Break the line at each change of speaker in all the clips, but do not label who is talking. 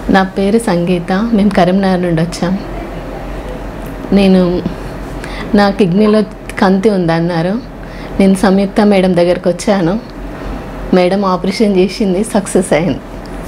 నా పేరు సంగీత మేము కరీంనగర్ నుండి వచ్చాం నేను నా కిడ్నీలో కంతి ఉందన్నారు నేను సంయుక్త మేడం దగ్గరకు వచ్చాను మేడం ఆపరేషన్ చేసింది సక్సెస్ అయింది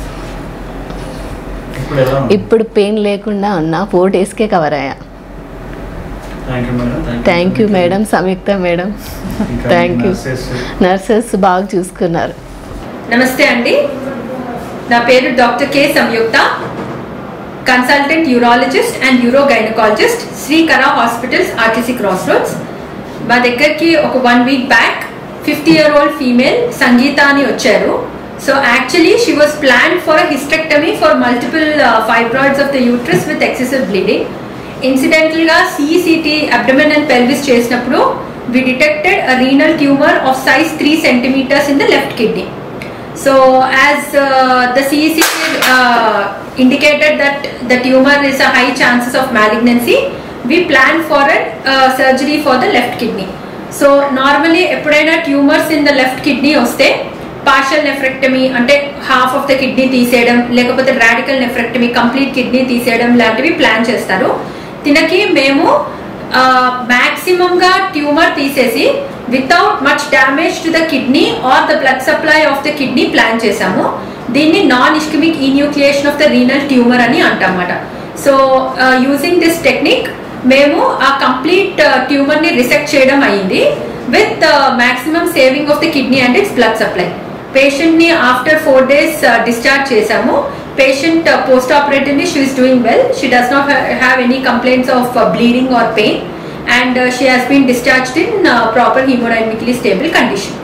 ఇప్పుడు ఎలా ఉంది
ఇప్పుడు పెయిన్ లేకుండా ఉన్నా ఫోర్ డేస్కే కవర్ అయ్యా
thank you madam
thank you madam Samyuktha madam
ఇంకా
థ్యాంక్ యూ
nurses,
నర్సెస్ బాగా చూసుకున్నారు
నమస్తే అండి నా పేరు doctor K Samyuktha consultant urologist and uro gynaecologist Srikara hospitals RTC cross roads మా దగ్గరికి ఒక one week back fifty year old female Sangeetha అని వచ్చారు so actually she was plan for hysterectomy for multiple fibroids of the uterus with excessive bleeding incidental గా CECT abdomen and pelvis చేసినప్పుడు we detected a renal tumour of size three centimetres in the left kidney So as uh, the CEC uh, indicated that the tumor is a high chances of malignancy, we plan for a uh, surgery for the left kidney. So normally ఎప్పుడైనా tumours in the left kidney వస్తే partial nephrectomy అంటే half of the kidney తీసేయడం లేకపోతే radical nephrectomy complete kidney తీసేయడం లాంటివి plan చేస్తారు తినకి మేము maximum గా ట్యూమర్ తీసేసి without much damage to the kidney or the blood supply of the kidney plan చేసాము దీన్ని non ischaemic enucleation of the renal tumour అని అంటామన్నమాట సో యూజింగ్ దిస్ టెక్నిక్ మేము ఆ కంప్లీట్ ట్యూమర్ ని రిసెక్ట్ చేయడం అయింది with maximum saving of the kidney and its blood supply patient ని ఆఫ్టర్ ఫోర్ డేస్ డిశ్చార్జ్ చేసాము patient post operatively she is doing well she does not have any complaints of bleeding or pain and uh, she has been discharged in uh, proper hemodynamically stable condition.